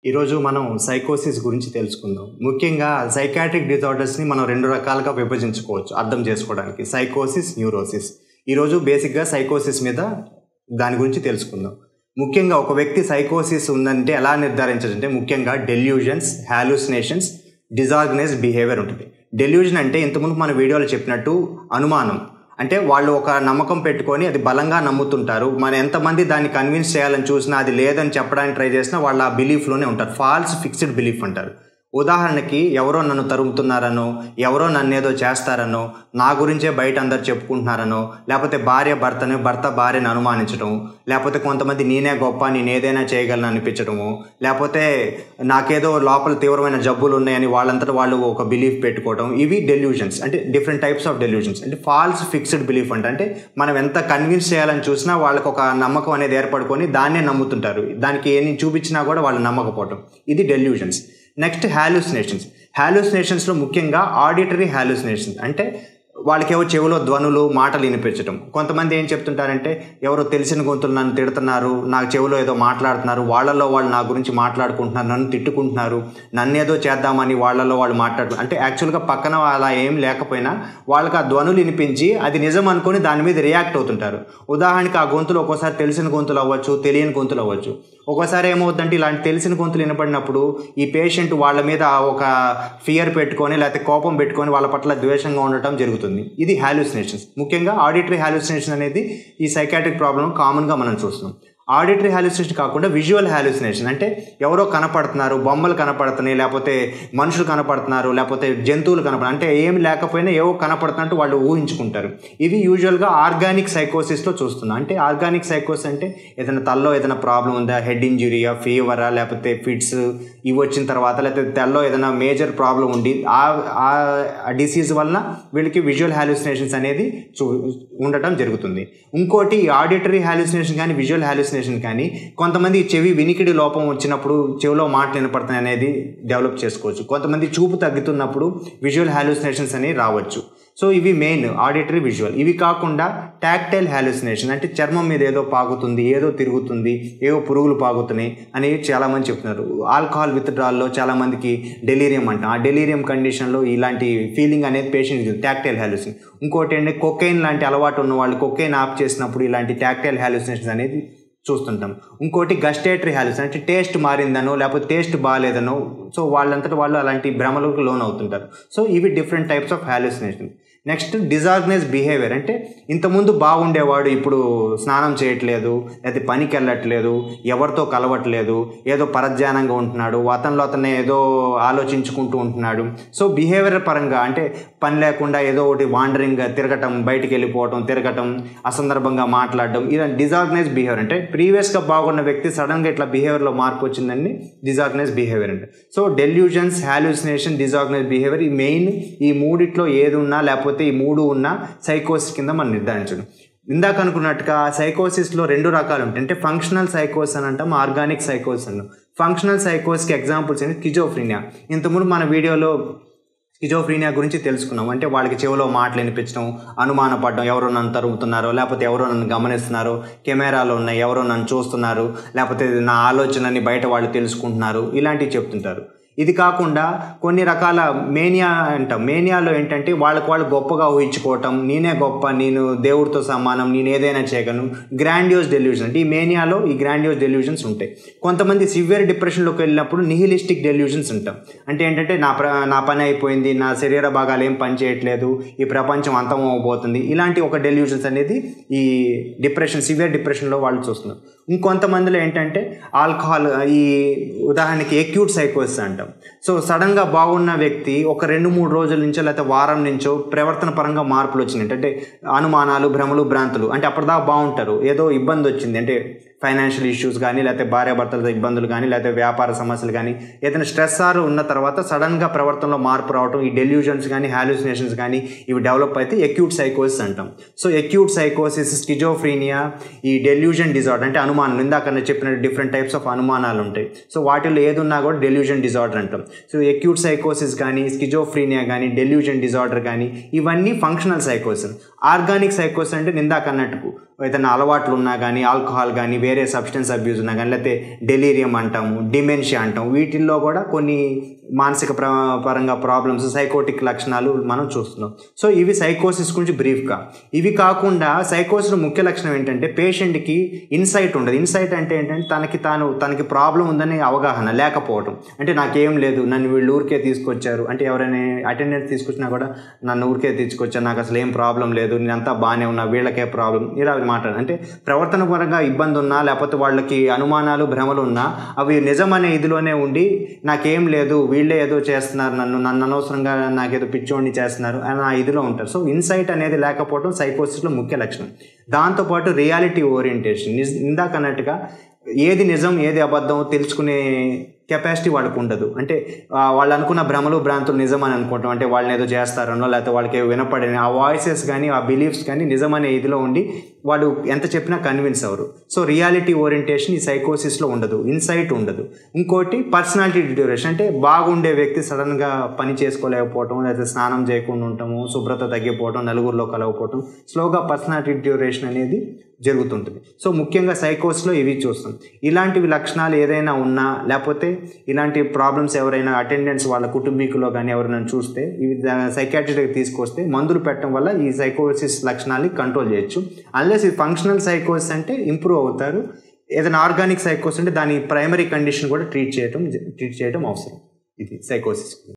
ఈరోజు మనం సైకోసిస్ గురించి తెలుసుకుందాం ముఖ్యంగా సైకాట్రిక్ డిజార్డర్స్ని మనం రెండు రకాలుగా విభజించుకోవచ్చు అర్థం చేసుకోవడానికి సైకోసిస్ న్యూరోసిస్ ఈరోజు బేసిక్గా సైకోసిస్ మీద దాని గురించి తెలుసుకుందాం ముఖ్యంగా ఒక వ్యక్తి సైకోసిస్ ఉందంటే ఎలా నిర్ధారించాలంటే ముఖ్యంగా డెల్యూజన్స్ హాలుసినేషన్స్ డిజార్గనైజ్డ్ బిహేవియర్ ఉంటుంది డెల్యూజన్ అంటే ఇంతకుముందు మన వీడియోలో చెప్పినట్టు అనుమానం అంటే వాళ్ళు ఒక నమ్మకం పెట్టుకొని అది బలంగా నమ్ముతుంటారు మన ఎంతమంది దాన్ని కన్విన్స్ చేయాలని చూసినా అది లేదని చెప్పడానికి ట్రై చేసినా వాళ్ళు ఆ బిలీఫ్లోనే ఉంటారు ఫాల్స్ ఫిక్స్డ్ బిలీఫ్ అంటారు ఉదాహరణకి ఎవరో నన్ను తరుముతున్నారనో ఎవరో నన్ను ఏదో చేస్తారనో నా గురించే బయట అందరు చెప్పుకుంటున్నారనో లేకపోతే భార్య భర్తను భర్త భార్యను అనుమానించడం లేకపోతే కొంతమంది నేనే గొప్ప నేను ఏదైనా చేయగలను అనిపించడము లేకపోతే నాకేదో లోపల తీవ్రమైన జబ్బులు ఉన్నాయని వాళ్ళంతటా వాళ్ళు ఒక బిలీఫ్ పెట్టుకోవడం ఇవి డెల్యూజన్స్ అంటే డిఫరెంట్ టైప్స్ ఆఫ్ డెల్యూజన్స్ అంటే ఫాల్స్ ఫిక్స్డ్ బిలీఫ్ అంటే అంటే మనం ఎంత కన్విన్స్ చేయాలని చూసినా వాళ్ళకి ఒక నమ్మకం అనేది ఏర్పడుకొని దాన్నే నమ్ముతుంటారు దానికి ఏమి చూపించినా కూడా వాళ్ళు నమ్మకపోవడం ఇది డెల్యూజన్స్ నెక్స్ట్ హాలుసినేషన్స్ హాలుసినేషన్స్లో ముఖ్యంగా ఆడిటరీ హాలుసినేషన్స్ అంటే వాళ్ళకేవో చెవిలో ధ్వనులు మాటలు వినిపించడం కొంతమంది ఏం చెప్తుంటారంటే ఎవరో తెలిసిన గొంతులు నన్ను తిడుతున్నారు నాకు చెవిలో ఏదో మాట్లాడుతున్నారు వాళ్ళలో వాళ్ళు నా గురించి మాట్లాడుకుంటున్నారు నన్ను తిట్టుకుంటున్నారు నన్ను ఏదో చేద్దామని వాళ్ళలో వాళ్ళు మాట్లాడు అంటే యాక్చువల్గా పక్కన అలా ఏం లేకపోయినా వాళ్ళకి ఆ ధ్వనులు వినిపించి అది నిజం అనుకొని దాని మీద రియాక్ట్ అవుతుంటారు ఉదాహరణకి ఆ గొంతులు ఒక్కోసారి తెలిసిన గొంతులు అవ్వచ్చు తెలియని గొంతులు అవ్వచ్చు ఒక్కోసారి ఏమవుతుందంటే ఇలాంటి తెలిసిన గొంతులు వినపడినప్పుడు ఈ పేషెంట్ వాళ్ళ మీద ఒక ఫియర్ పెట్టుకొని లేకపోతే కోపం పెట్టుకొని వాళ్ళ పట్ల ద్వేషంగా ఉండటం జరుగుతుంది ఇది హాలుసినేషన్స్ ముఖ్యంగా ఆడిటరీ హాలుసినేషన్ అనేది ఈ సైకాట్రిక్ ప్రాబ్లం కామన్గా మనం చూస్తున్నాం ఆడిటరీ హాలుసినేషన్ కాకుండా విజువల్ హాలుసినేషన్ అంటే ఎవరో కనపడుతున్నారు బొమ్మలు కనపడుతున్నాయి లేకపోతే మనుషులు కనపడుతున్నారు లేకపోతే జంతువులు కనపడ అంటే ఏమి లేకపోయినా ఏవో కనపడుతున్నట్టు వాళ్ళు ఊహించుకుంటారు ఇవి యూజువల్గా ఆర్గానిక్ సైకోసిస్లో చూస్తున్నాం అంటే ఆర్గానిక్ సైకోసిస్ అంటే ఏదైనా తల్లో ఏదైనా ప్రాబ్లం ఉందా హెడ్ ఇంజురీయా ఫీవరా లేకపోతే ఫిట్స్ ఇవి వచ్చిన తర్వాత లేకపోతే తల్లో ఏదైనా మేజర్ ప్రాబ్లం ఉండి ఆ డిసీజ్ వలన వీళ్ళకి విజువల్ హాలుసినేషన్స్ అనేది చూ ఉండటం జరుగుతుంది ఇంకోటి ఆడిటరీ హాలుసినేషన్ కానీ విజువల్ హాలుసినేషన్ కానీ కొంతమంది చెవి వినికిడి లోపం వచ్చినప్పుడు చెవిలో మాటలు వినపడుతున్నాయి అనేది డెవలప్ చేసుకోవచ్చు కొంతమంది చూపు తగ్గుతున్నప్పుడు విజువల్ హాలుసినేషన్స్ అనేవి రావచ్చు సో ఇవి మెయిన్ ఆడిటరీ విజువల్ ఇవి కాకుండా టాక్టైల్ హాలుసినేషన్ అంటే చర్మం మీద ఏదో పాకుతుంది ఏదో తిరుగుతుంది ఏవో పురుగులు పాకుతున్నాయి అని చాలామంది చెప్తున్నారు ఆల్కహాల్ విత్డ్రాల్లో చాలామందికి డెలీరియం అంటాం ఆ డెలీరియం కండిషన్లో ఇలాంటి ఫీలింగ్ అనేది పేషెంట్ టాక్టైల్ హాలుసిన్ ఇంకోటి ఏంటంటే కొకైన్ లాంటి అలవాటు ఉన్న వాళ్ళు కొకైన్ ఆఫ్ చేసినప్పుడు ఇలాంటి టాక్టైల్ హాలుసినేషన్స్ అనేది చూస్తుంటాం ఇంకోటి గస్టేటరీ హ్యాలుస్ అంటే టేస్ట్ మారిందనో లేకపోతే టేస్ట్ బాగాలేదనో సో వాళ్ళంతటా వాళ్ళు అలాంటి భ్రమలకు లోన్ అవుతుంటారు సో ఇవి different types of hallucination next disorganize behaviour అంటే ఇంతకుముందు బాగుండేవాడు ఇప్పుడు స్నానం చేయట్లేదు లేకపోతే పనికి వెళ్ళట్లేదు ఎవరితో కలవట్లేదు ఏదో పరధ్యానంగా ఉంటున్నాడు అతనిలో అతనే ఏదో ఆలోచించుకుంటూ ఉంటున్నాడు సో బిహేవియర్ పరంగా అంటే పని లేకుండా ఏదో ఒకటి వాండరింగ్ తిరగటం బయటికి వెళ్ళిపోవటం తిరగటం అసందర్భంగా మాట్లాడడం ఇలా డిజార్గనైజ్ బిహేవియర్ అంటే ప్రీవియస్గా బాగున్న వ్యక్తి సడన్గా ఇట్లా బిహేవియర్లో మార్పు వచ్చిందండి డిజార్గనైజ్ బిహేవియర్ అంటే so delusions hallucination disorganize behaviour ఈ మెయిన్ ఈ మూడిట్లో ఏది ఉన్నా లేకపోతే ఈ మూడు ఉన్నా సైకోసిస్ కింద మనం నిర్ధారించడం ఇందాక అనుకున్నట్టుగా సైకోసిస్లో రెండు రకాలు ఉంటాయి అంటే ఫంక్షనల్ సైకోస్ అని అంటాం ఆర్గానిక్ సైకోస్ అన్నాం ఫంక్షనల్ సైకోస్కి ఎగ్జాంపుల్స్ ఏంటి కిజోఫ్రీనియా ఇంతకుముందు మన వీడియోలో స్కిజోఫ్రీనియా గురించి తెలుసుకున్నాం అంటే వాళ్ళకి చెవిలో మాటలు వినిపించడం అనుమానపడడం ఎవరో నన్ను తరుగుతున్నారో లేకపోతే ఎవరో నన్ను గమనిస్తున్నారో కెమెరాలో ఉన్నాయి ఎవరో నన్ను చూస్తున్నారు లేకపోతే నా ఆలోచనని బయట వాళ్ళు తెలుసుకుంటున్నారు ఇలాంటివి చెప్తుంటారు ఇది కాకుండా కొన్ని రకాల మేనియా అంటాం మేనియాలో ఏంటంటే వాళ్ళకి వాళ్ళు గొప్పగా ఊహించుకోవటం నేనే గొప్ప నేను దేవుడితో సమానం నేను ఏదైనా చేయగలను గ్రాండియోస్ డెల్యూషన్ అంటే ఈ మేనియాలో ఈ గ్రాండియోస్ డెల్యూషన్స్ ఉంటాయి కొంతమంది సివియర్ డిప్రెషన్లోకి వెళ్ళినప్పుడు నిహిలిస్టిక్ డెల్యూషన్స్ ఉంటాం అంటే ఏంటంటే నా ప్ర నా పని అయిపోయింది నా శరీర భాగాలు ఏం పని చేయట్లేదు ఈ ప్రపంచం అంతం అవబోతుంది ఇలాంటి ఒక డెల్యూషన్స్ అనేది ఈ డిప్రెషన్ సివియర్ డిప్రెషన్లో వాళ్ళు చూస్తున్నారు ఇంకొంతమందిలో ఏంటంటే ఆల్కహాల్ ఈ ఉదాహరణకి ఎక్యూట్ సైకోసిస్ అంటాం సో సడన్గా బాగున్న వ్యక్తి ఒక రెండు మూడు రోజుల నుంచో లేకపోతే వారం నుంచో ప్రవర్తన పరంగా మార్పులు వచ్చినాయి అంటే అనుమానాలు భ్రమలు భ్రాంతులు అంటే అప్పటిదాకా బాగుంటారు ఏదో ఇబ్బంది వచ్చింది అంటే ఫైనాన్షియల్ ఇష్యూస్ కానీ లేకపోతే భార్యాభర్తలతో ఇబ్బందులు కానీ లేకపోతే వ్యాపార సమస్యలు కానీ ఏదైనా స్ట్రెస్ ఆర్ ఉన్న తర్వాత సడన్గా ప్రవర్తనలో మార్పు రావడం ఈ డెల్యూజన్స్ కానీ హాలుసినేషన్స్ కానీ ఇవి డెవలప్ అయితే ఎక్యూట్ సైకోసిస్ అంటాం సో ఎక్యూట్ సైకోసిస్ స్కిజోఫ్రీనియా ఈ డెల్యూజన్ డిజార్డర్ అంటే అనుమానం ఇందాక నేను చెప్పిన డిఫరెంట్ టైప్స్ ఆఫ్ అనుమానాలు ఉంటాయి సో వాటిల్లో ఏది ఉన్నా కూడా డెల్యూజన్ డిజార్డర్ అంటాం సో ఎక్యూట్ సైకోసిస్ కానీ స్కిజోఫ్రీనియా కానీ డెల్యూజన్ డిజార్డర్ కానీ ఇవన్నీ ఫంక్షనల్ సైకోసిస్ ఆర్గానిక్ సైకోసిస్ అంటే నిందాక అన్నట్టు ఏదైనా అలవాట్లు ఉన్నా కానీ ఆల్కహాల్ కానీ వేరే వేరే సబ్స్టెన్స్ అబ్యూస్ ఉన్నా కానీ లేకపోతే డెలీరియం అంటాము డిమెన్షియా అంటాం వీటిల్లో కూడా కొన్ని మానసిక ప్ర పరంగా ప్రాబ్లమ్స్ సైకోటిక్ లక్షణాలు మనం చూస్తున్నాం సో ఇవి సైకోసిస్ గురించి బ్రీఫ్గా ఇవి కాకుండా సైకోసిస్ ముఖ్య లక్షణం ఏంటంటే పేషెంట్కి ఇన్సైట్ ఉండదు ఇన్సైట్ అంటే ఏంటంటే తనకి తాను తనకి ప్రాబ్లం ఉందని అవగాహన లేకపోవడం అంటే నాకేం లేదు నన్ను వీళ్ళు ఊరికే తీసుకొచ్చారు అంటే ఎవరైనా అటెండెన్స్ తీసుకొచ్చినా కూడా నన్ను ఊరికే తీసుకొచ్చారు నాకు అసలు ఏం ప్రాబ్లం లేదు నేనంతా బాగానే ఉన్నా వీళ్ళకే ప్రాబ్లం ఇలా మాట్లాడు అంటే ప్రవర్తన పరంగా ఇబ్బంది ఉన్నా లేకపోతే వాళ్ళకి అనుమానాలు భ్రమలు ఉన్నా అవి నిజమనే ఇదిలోనే ఉండి నాకేం లేదు వీళ్ళే ఏదో చేస్తున్నారు నన్ను నన్ను అనవసరంగా నాకేదో పిచ్చోడిని చేస్తున్నారు అని ఆ ఇదిలో ఉంటారు సో ఇన్సైట్ అనేది లేకపోవడం సైకోసిస్లో ముఖ్య లక్షణం దాంతోపాటు రియాలిటీ ఓరియంటేషన్ ఇందాక అన్నట్టుగా ఏది నిజం ఏది అబద్ధం తెలుసుకునే కెపాసిటీ వాళ్ళకు ఉండదు అంటే ఆ, వాళ్ళు అనుకున్న భ్రమలు భ్రాంతులు నిజమని అనుకుంటాం అంటే వాళ్ళని ఏదో చేస్తారనో లేకపోతే వాళ్ళకి ఏవో వినపడని ఆ వాయిసెస్ కానీ ఆ బిలీఫ్స్ కానీ నిజమనే ఇదిలో ఉండి వాళ్ళు ఎంత చెప్పినా కన్విన్స్ అవ్వరు సో రియాలిటీ ఓరియంటేషన్ ఈ సైకోసిస్లో ఉండదు ఇన్సైట్ ఉండదు ఇంకోటి పర్సనాలిటీ డిటోరేషన్ అంటే బాగుండే వ్యక్తి సడన్గా పని చేసుకోలేకపోవటం లేకపోతే స్నానం చేయకుండా ఉండటము శుభ్రత తగ్గిపోవటం నలుగురిలో కలవకపోవటం స్లోగా పర్సనాలిటీ డిటోరేషన్ అనేది జరుగుతుంటుంది సో ముఖ్యంగా సైకోస్లో ఇవి చూస్తాం ఇలాంటివి లక్షణాలు ఏదైనా ఉన్నా లేకపోతే ఇలాంటి ప్రాబ్లమ్స్ ఎవరైనా అటెండెన్స్ వాళ్ళ కుటుంబీకులో కానీ ఎవరైనా చూస్తే ఇవి సైకాట్రిస్ట్కి తీసుకొస్తే మందులు పెట్టడం వల్ల ఈ సైకోసిస్ లక్షణాన్ని కంట్రోల్ చేయొచ్చు అన్లెస్ ఈ ఫంక్షనల్ సైకోసిస్ అంటే ఇంప్రూవ్ అవుతారు ఏదైనా ఆర్గానిక్ సైకోసిస్ అంటే దాని ప్రైమరీ కండిషన్ కూడా ట్రీట్ చేయడం ట్రీట్ చేయడం అవసరం ఇది సైకోసిస్